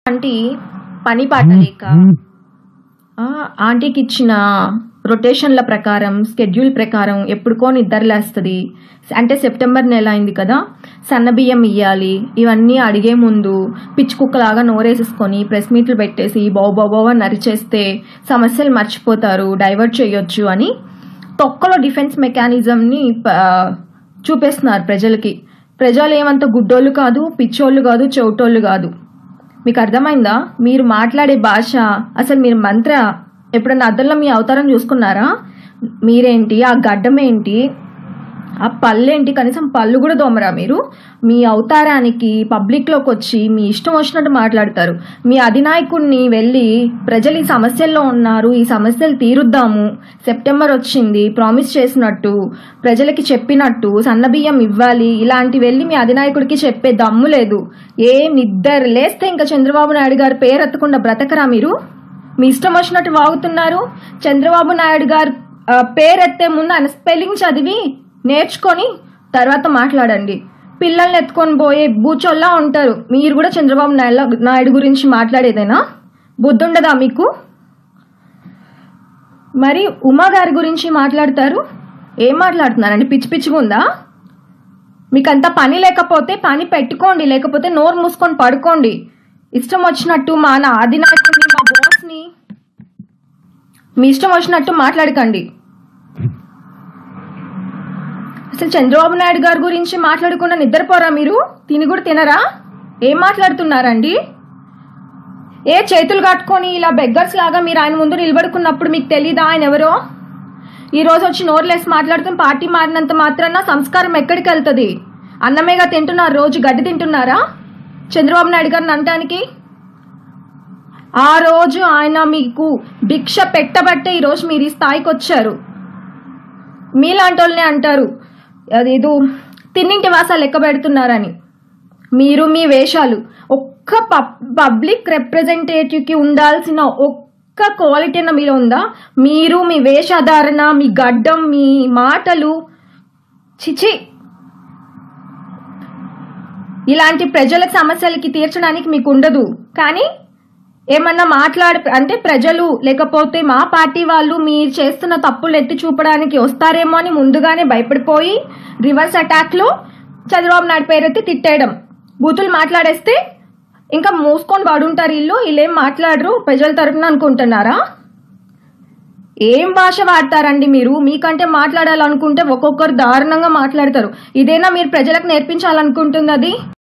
aunty పని పాట లేక ఆ, ఆంటీకి ఇచ్చిన రొటేషన్ల ప్రకారం స్కెడ్యూల్ ప్రకారం ఎప్పుడుకో నిద్రలేస్తుంది అంటే సెప్టెంబర్ నెల అయింది కదా సన్నబియ్యం ఇయ్యాలి ఇవన్నీ అడిగే ముందు పిచ్చి కుక్కలాగా నోరేసేసుకొని ప్రెస్ మీట్లు పెట్టేసి బాబోబోవ నరిచేస్తే సమస్యలు మర్చిపోతారు డైవర్ట్ చేయొచ్చు అని తొక్కలో డిఫెన్స్ మెకానిజంని ప- చూపిస్తున్నారు ప్రజలకి ప్రజలు ఏమంత గుడ్డోళ్ళు కాదు పిచ్చోళ్ళు కాదు చెవిటోళ్ళు కాదు మీకు అర్థమైందా మీరు మాట్లాడే భాష అసలు మీరు మంత్ర ఎప్పుడన్నా అద్దంలో మీ అవతారం చూసుకున్నారా మీరేంటి ఆ గడ్డం ఏంటి ఆ పళ్ళేంటి కనీసం పళ్ళు కూడా దోమరా మీరు మీ అవతారానికి పబ్లిక్లోకి వచ్చి మీ ఇష్టం వచ్చినట్టు మాట్లాడతారు మీ అధినాయకుడిని వెళ్ళి ప్రజలు ఈ సమస్యల్లో ఉన్నారు ఈ సమస్యలు తీరుద్దాము సెప్టెంబర్ వచ్చింది ప్రామిస్ చేసినట్టు ప్రజలకి చెప్పినట్టు సన్నబియ్యం ఇవ్వాలి ఇలాంటి వెళ్ళి మీ అధినాయకుడికి చెప్పే దమ్ము లేదు ఏ నిద్ర లేస్తే ఇంకా చంద్రబాబు నాయుడు గారి పేరు ఎత్తకుండా బ్రతకరా మీరు మీ ఇష్టం వచ్చినట్టు వాగుతున్నారు చంద్రబాబు నాయుడు గారు ఆ, పేరు ఎత్తే ముందు ఆయన స్పెల్లింగ్ చదివి నేర్చుకొని తర్వాత మాట్లాడండి పిల్లల్ని ఎత్తుకొని పోయే బూచోల్లా ఉంటారు మీరు కూడా చంద్రబాబు నాయుడు నాయుడు గురించి మాట్లాడేదేనా బుద్ధుండదా మీకు మరి ఉమా గారి గురించి మాట్లాడతారు ఏం మాట్లాడుతున్నారండి పిచ్చి పిచ్చిగా ఉందా మీకు అంత పని లేకపోతే పని పెట్టుకోండి లేకపోతే నోరు మూసుకొని పడుకోండి ఇష్టం వచ్చినట్టు మా నా అధినాయకుడిని మా బాస్ని మీ ఇష్టం వచ్చినట్టు మాట్లాడకండి అసలు చంద్రబాబు నాయుడు గారి గురించి మాట్లాడకుండా నిద్రపోరా మీరు తిని కూడా తినరా ఏం మాట్లాడుతున్నారండి ఏ చేతులు కట్టుకొని ఇలా బెగ్గర్స్ లాగా మీరు ఆయన ముందు నిలబడుకున్నప్పుడు మీకు తెలీదా ఆయన ఎవరో ఈ రోజు వచ్చి నోర్లేసి మాట్లాడుతున్న పార్టీ మారినంత మాత్రాన సంస్కారం ఎక్కడికి వెళ్తుంది అన్నమేగా తింటున్నారు రోజు గడ్డి తింటున్నారా చంద్రబాబు నాయుడు గారిని అనటానికి ఆ రోజు ఆయన మీకు భిక్ష పెట్టబట్టే ఈరోజు మీరు ఈ స్థాయికి వచ్చారు మీలాంటి వాళ్ళనే అంటారు అదేదో తిన్నింటి వాసాలు లెక్క పెడుతున్నారని మీరు మీ వేషాలు ఒక్క పబ్ పబ్లిక్ రిప్రజెంటేటివ్కి ఉండాల్సిన ఒక్క క్వాలిటీ అన్న మీలో ఉందా మీరు మీ వేషధారణ మీ గడ్డం మీ మాటలు చిచి ఇలాంటి ప్రజల సమస్యలకి తీర్చడానికి మీకు ఉండదు కానీ ఏమన్నా మాట్లాడ అంటే ప్రజలు లేకపోతే మా పార్టీ వాళ్ళు మీరు చేస్తున్న తప్పులు ఎత్తి చూపడానికి వస్తారేమో అని ముందుగానే భయపడిపోయి రివర్స్ అటాక్లో చంద్రబాబు నాయుడు పేరెత్తి తిట్టేయడం బూతులు మాట్లాడేస్తే ఇంకా మూసుకొని పడుంటారు ఇల్లు వీళ్ళేం మాట్లాడరు ప్రజల తరపున అనుకుంటున్నారా ఏం భాష వాడతారండి మీరు మీకంటే మాట్లాడాలనుకుంటే ఒక్కొక్కరు దారుణంగా మాట్లాడతారు ఇదేనా మీరు ప్రజలకు నేర్పించాలనుకుంటున్నది